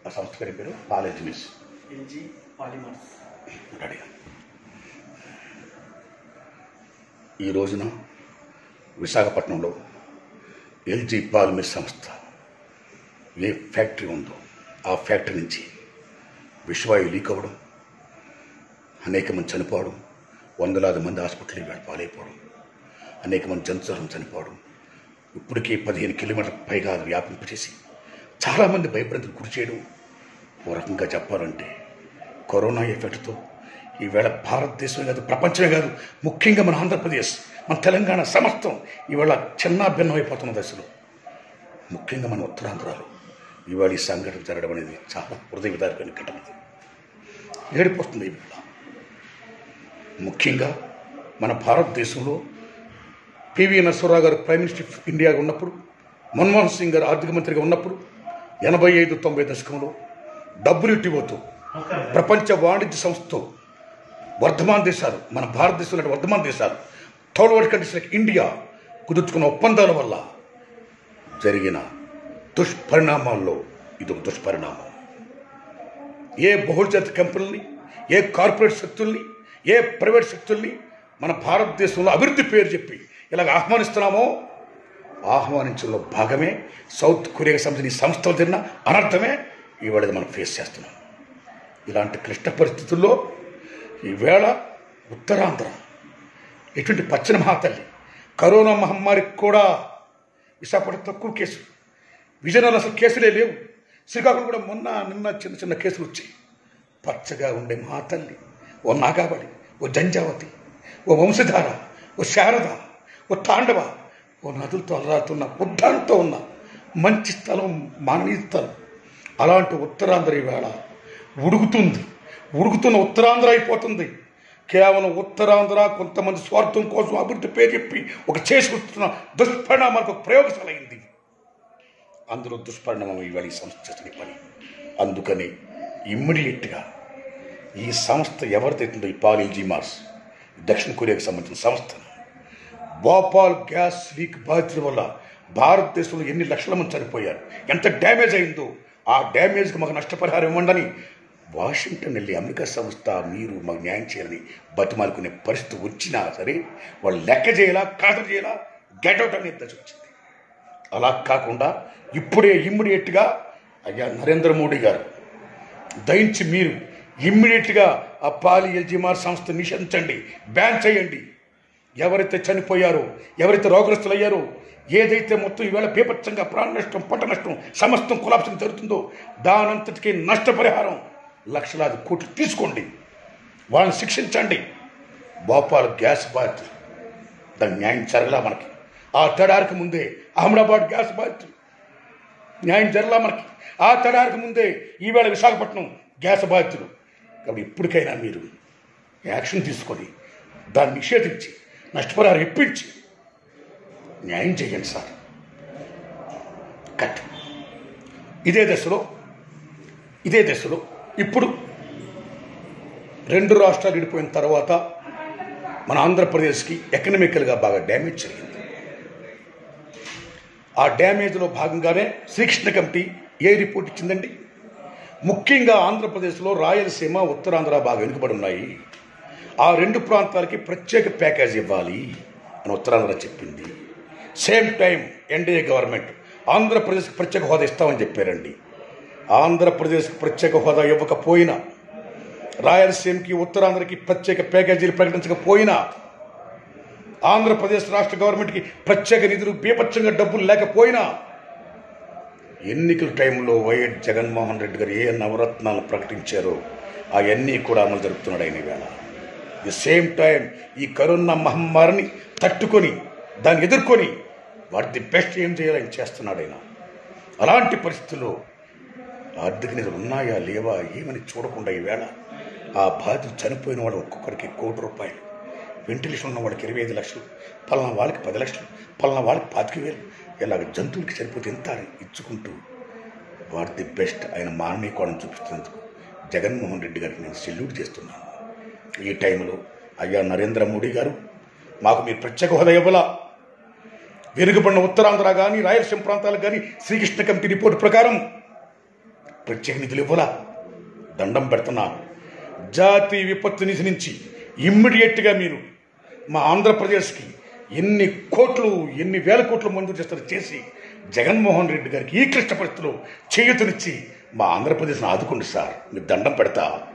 ఆ సంస్థ పేరు పేరు కాలేజ్ మిస్ ఎల్జీ పాలిమర్స్ రెడీ ఈ రోజున విశాఖపట్నంలో ఎల్జీ పాలిమర్ సంస్థ ఏ ఫ్యాక్టరీ ఉందో ఆ ఫ్యాక్టరీ నుంచి విషవాయు లీక్ అవ్వడం అనేక మంది చనిపోవడం వందలాది మంది హాస్పిటల్ ఇవాళ పాలైపోవడం అనేక మంది జంతువులను చనిపోవడం ఇప్పటికే పదిహేను కిలోమీటర్ల పైగా అది వ్యాపింపచేసి చాలామంది భయపడేందుకు గురి చేయడం ఓ రకంగా చెప్పాలంటే కరోనా ఎఫెక్ట్తో ఈవేళ భారతదేశమే కాదు ప్రపంచమే కాదు ముఖ్యంగా మన ఆంధ్రప్రదేశ్ మన తెలంగాణ సమస్తం ఈవేళ చిన్న భిన్నమైపోతున్న దశలో ముఖ్యంగా మన ఉత్తరాంధ్రాలో ఇవాళ ఈ సంఘటన జరగడం అనేది చాలా హృదయ విదారకమైన ఘటన ఇది. ఏడిపోతుంది ఈవేళ ముఖ్యంగా మన భారతదేశంలో పివి నరసింహరావు గారు ప్రైమ్ మినిస్టర్ ఆఫ్ ఇండియాగా ఉన్నప్పుడు మన్మోహన్ సింగ్ గారు ఆర్థిక మంత్రిగా ఉన్నప్పుడు ఎనభై ఐదు తొంభై దశకంలో డబ్ల్యూటీఓతో ప్రపంచ వాణిజ్య సంస్థతో వర్ధమాన్ దేశాలు మన భారతదేశంలో వర్ధమాన్ దేశాలు third world countries like India కుదుర్చుకున్న ఒప్పందాల వల్ల జరిగిన దుష్పరిణామాల్లో ఇది ఒక దుష్పరిణామం ఏ బహుళజాతి కంపెనీల్ని ఏ కార్పొరేట్ శక్తుల్ని ఏ ప్రైవేట్ శక్తుల్ని మన భారతదేశంలో అభివృద్ధి పేరు చెప్పి ఇలాగ ఆహ్వానిస్తున్నామో ఆహ్వానించడంలో భాగమే సౌత్ కొరియాకి సంబంధించిన ఈ సంస్థలు జరిగిన అనర్థమే ఈవేళ ఇది మనం ఫేస్ చేస్తున్నాం ఇలాంటి క్లిష్ట పరిస్థితుల్లో ఈవేళ ఉత్తరాంధ్ర ఎటువంటి పచ్చని మహాతల్లి కరోనా మహమ్మారికి కూడా విశాఖపట్నం తక్కువ కేసులు విజయనగరం అసలు కేసులే లేవు శ్రీకాకుళం కూడా మొన్న నిన్న చిన్న చిన్న కేసులు వచ్చాయి పచ్చగా ఉండే మహాతల్లి ఓ నాగావళి ఓ జంజావతి ఓ వంశధార ఓ శారద ఓ తాండవ ఓ నదులతో అలరాడుతున్న ఉద్దానంతో ఉన్న మంచి స్థలం మానవీయ స్థలం అలాంటి ఉత్తరాంధ్ర ఈవేళ ఉడుకుతుంది ఉడుకుతున్న ఉత్తరాంధ్ర అయిపోతుంది కేవలం ఉత్తరాంధ్ర కొంతమంది స్వార్థం కోసం అభివృద్ధి పేరు చెప్పి ఒక చేసుకుంటున్న దుష్పరిణామాలకు ఒక ప్రయోగశాల అయింది అందులో దుష్పరిణామం ఇవాళ ఈ సంస్థ చేసిన పని అందుకని ఇమ్మీడియట్గా ఈ సంస్థ ఎవరిదైతుందో ఈ పాల్ ఎల్జీ మార్స్ దక్షిణ కొరియాకి సంబంధించిన సంస్థ భోపాల్ గ్యాస్ లీక్ బాధితుల వల్ల భారతదేశంలో ఎన్ని లక్షల మంది చనిపోయారు ఎంత డ్యామేజ్ అయిందో ఆ డ్యామేజ్కి మాకు నష్టపరిహారం ఇవ్వండి వాషింగ్టన్ వెళ్ళి అమెరికా సంస్థ మీరు మాకు న్యాయం చేయాలని బతిమాలుకునే పరిస్థితి వచ్చినా సరే వాళ్ళు లెక్క చేయాలా ఖాతరు చేయాలా గెట్అవుట్ అనే దశ వచ్చింది అలా కాకుండా ఇప్పుడే ఇమ్మీడియట్గా అయ్యా నరేంద్ర మోడీ గారు దయించి మీరు ఇమ్మీడియట్గా ఆ పాలి ఎల్జీమార్ సంస్థ నిషేధించండి బ్యాన్ చేయండి ఎవరైతే చనిపోయారో ఎవరైతే రోగగ్రస్తులయ్యారో ఏదైతే మొత్తం ఈవేళ బీభత్సంగా ప్రాణ నష్టం పంట నష్టం సమస్తం కులాప్సం జరుగుతుందో దానంతటికీ నష్టపరిహారం లక్షలాది కోట్లు తీసుకోండి వాళ్ళని శిక్షించండి భోపాల్ గ్యాస్ బాధితులు దాని న్యాయం జరగలా మనకి ఆ తడారికి ముందే అహ్మదాబాద్ గ్యాస్ బాధితులు న్యాయం జరగలా మనకి ఆ తడారికి ముందే ఈవేళ విశాఖపట్నం గ్యాస్ బాధితులు కాబట్టి ఇప్పటికైనా మీరు యాక్షన్ తీసుకొని దాన్ని నిషేధించి నష్టపరిహారం ఇప్పించి న్యాయం చేయండి సార్ కట్ ఇదే దశలో ఇదే దశలో ఇప్పుడు రెండు రాష్ట్రాలు విడిపోయిన తర్వాత మన ఆంధ్రప్రదేశ్కి ఎకనామికల్గా బాగా డ్యామేజ్ జరిగింది ఆ డ్యామేజ్లో భాగంగానే శ్రీకృష్ణ కమిటీ ఏ రిపోర్ట్ ఇచ్చిందండి ముఖ్యంగా ఆంధ్రప్రదేశ్లో రాయలసీమ ఉత్తరాంధ్ర బాగా వెనుకబడి ఉన్నాయి ఆ రెండు ప్రాంతాలకి ప్రత్యేక ప్యాకేజ్ ఇవ్వాలి అని ఉత్తరాంధ్ర చెప్పింది సేమ్ టైం ఎన్డీఏ గవర్నమెంట్ ఆంధ్రప్రదేశ్కి ప్రత్యేక హోదా ఇస్తామని చెప్పారండి ఆంధ్రప్రదేశ్కి ప్రత్యేక హోదా ఇవ్వకపోయినా రాయలసీమకి ఉత్తరాంధ్రకి ప్రత్యేక ప్యాకేజీలు ప్రకటించకపోయినా ఆంధ్రప్రదేశ్ రాష్ట్ర గవర్నమెంట్కి ప్రత్యేక నిధులు బీభత్సంగా డబ్బులు లేకపోయినా ఎన్నికల టైంలో వైఎస్ జగన్మోహన్ రెడ్డి గారు ఏ నవరత్నాలు ప్రకటించారో అవన్నీ కూడా అమలు జరుపుతున్నాడు ఆయన వేళ ది సేమ్ టైం ఈ కరోనా మహమ్మారిని తట్టుకొని దాన్ని ఎదుర్కొని వాటి ది బెస్ట్ ఏం చేయాలని చేస్తున్నాడు ఆయన అలాంటి పరిస్థితుల్లో ఆర్థిక నిధులు ఉన్నాయా లేవా ఏమని చూడకుండా ఈవేళ ఆ బాధితులు చనిపోయిన వాళ్ళు ఒక్కొక్కరికి కోటి రూపాయలు వెంటిలేషన్ ఉన్న వాళ్ళకి ఇరవై ఐదు లక్షలు పలానా వాళ్ళకి పది లక్షలు పలానా వాళ్ళకి పాతిక వేలు ఇలాగ జంతువులకి సరిపోతే ఎంత అని ఇచ్చుకుంటూ వాట్ ది బెస్ట్ ఆయన మానవీయ కోణం చూపిస్తున్నందుకు జగన్మోహన్ రెడ్డి గారికి నేను సెల్యూట్ చేస్తున్నాను ఈ టైంలో అయ్యా నరేంద్ర మోడీ గారు మాకు మీరు ప్రత్యేక హోదా ఇవ్వాలా వెనుకబడిన ఉత్తరాంధ్ర కానీ రాయలసీమ ప్రాంతాలకు కానీ శ్రీకృష్ణ కమిటీ రిపోర్ట్ ప్రకారం ప్రత్యేక నిధులు ఇవ్వలా దండం పెడుతున్నా జాతీయ విపత్తు నిధి నుంచి ఇమ్మీడియట్గా మీరు మా ఆంధ్రప్రదేశ్కి ఎన్ని కోట్లు ఎన్ని వేల కోట్లు మంజూరు చేస్తారో చేసి జగన్మోహన్ రెడ్డి గారికి ఈ క్లిష్ట పరిస్థితుల్లో చేయూతనిచ్చి మా ఆంధ్రప్రదేశ్ను ఆదుకోండి సార్ మీరు దండం పెడతా